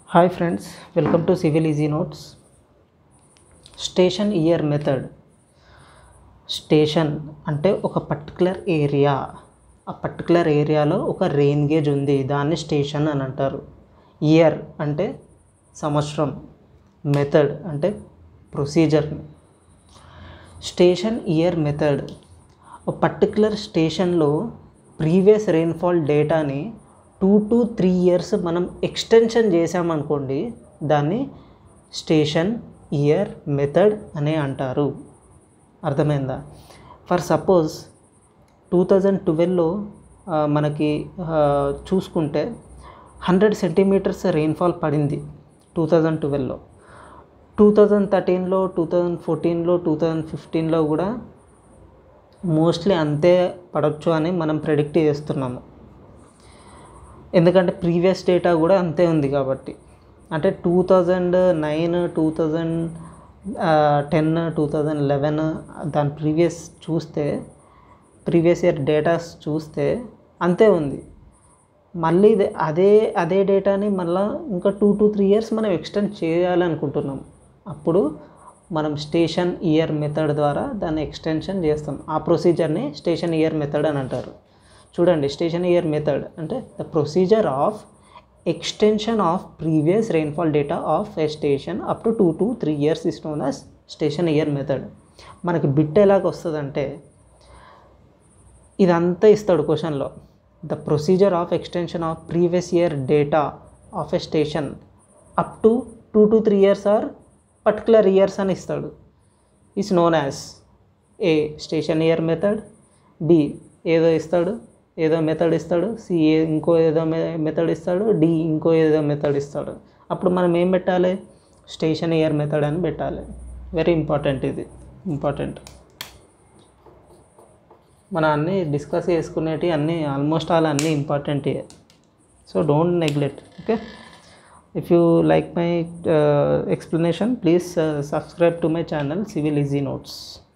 hi friends welcome to civil easy notes station year method station అంటే ఒక particular area ఆ particular ఏరియాలో ఒక రెయిన్ గేజ్ ఉంది దాన్ని స్టేషన్ అని అంటారు ఇయర్ అంటే సంవత్సరం మెథడ్ అంటే ప్రొసీజర్ స్టేషన్ ఇయర్ మెథడ్ ఒక పర్టికులర్ స్టేషన్లో ప్రీవియస్ రెయిన్ఫాల్ డేటాని టూ టు త్రీ ఇయర్స్ మనం ఎక్స్టెన్షన్ చేసామనుకోండి దాన్ని స్టేషన్ ఇయర్ మెథడ్ అనే అంటారు అర్థమైందా ఫర్ సపోజ్ టూ థౌజండ్ ట్వెల్వ్లో మనకి ఆ, చూసుకుంటే హండ్రెడ్ సెంటీమీటర్స్ రెయిన్ఫాల్ పడింది టూ థౌజండ్ ట్వెల్వ్లో టూ థౌజండ్ థర్టీన్లో టూ థౌజండ్ ఫోర్టీన్లో టూ థౌజండ్ ఫిఫ్టీన్లో కూడా మోస్ట్లీ అంతే పడవచ్చు అని మనం ప్రెడిక్ట్ చేస్తున్నాము ఎందుకంటే ప్రీవియస్ డేటా కూడా అంతే ఉంది కాబట్టి అంటే two thousand nine two thousand ten two thousand eleven దాని ప్రీవియస్ చూస్తే ప్రీవియస్ ఇయర్ డేటాస్ చూస్తే అంతే ఉంది మళ్ళీ ఇదే అదే అదే డేటాని మళ్ళీ ఇంకా టూ టు త్రీ ఇయర్స్ మనం ఎక్స్టెండ్ చేయాలనుకుంటున్నాం అప్పుడు మనం స్టేషన్ ఇయర్ మెథడ్ ద్వారా దాన్ని ఎక్స్టెన్షన్ చేస్తాం ఆ ప్రొసీజర్ని స్టేషన్ ఇయర్ మెథడ్ అని అంటారు చూడండి స్టేషన్ ఇయర్ మెథడ్ అంటే the procedure of extension of previous rainfall data of a station up to two to three years is known as station year method మనకి bit ఎలాగ వస్తుందంటే ఇదంతా ఇస్తాడు క్వశ్చన్లో the procedure of extension of previous year data of a station up to two to three years or particular years అని ఇస్తాడు is known as a station year method B ఏదో ఇస్తాడు ఏదో మెథడ్ ఇస్తాడు సి ఇంకో ఏదో మెథడ్ ఇస్తాడు D ఇంకో ఏదో మెథడ్ ఇస్తాడు అప్పుడు మనం ఏం పెట్టాలి స్టేషన్ ఇయర్ మెథడ్ అని పెట్టాలి వెరీ ఇంపార్టెంట్ ఇది ఇంపార్టెంట్ మన అన్నీ డిస్కస్ చేసుకునేటి అన్నీ ఆల్మోస్ట్ ఆల్ అన్నీ important so don't neglect okay if you like my explanation please subscribe to my channel civil easy notes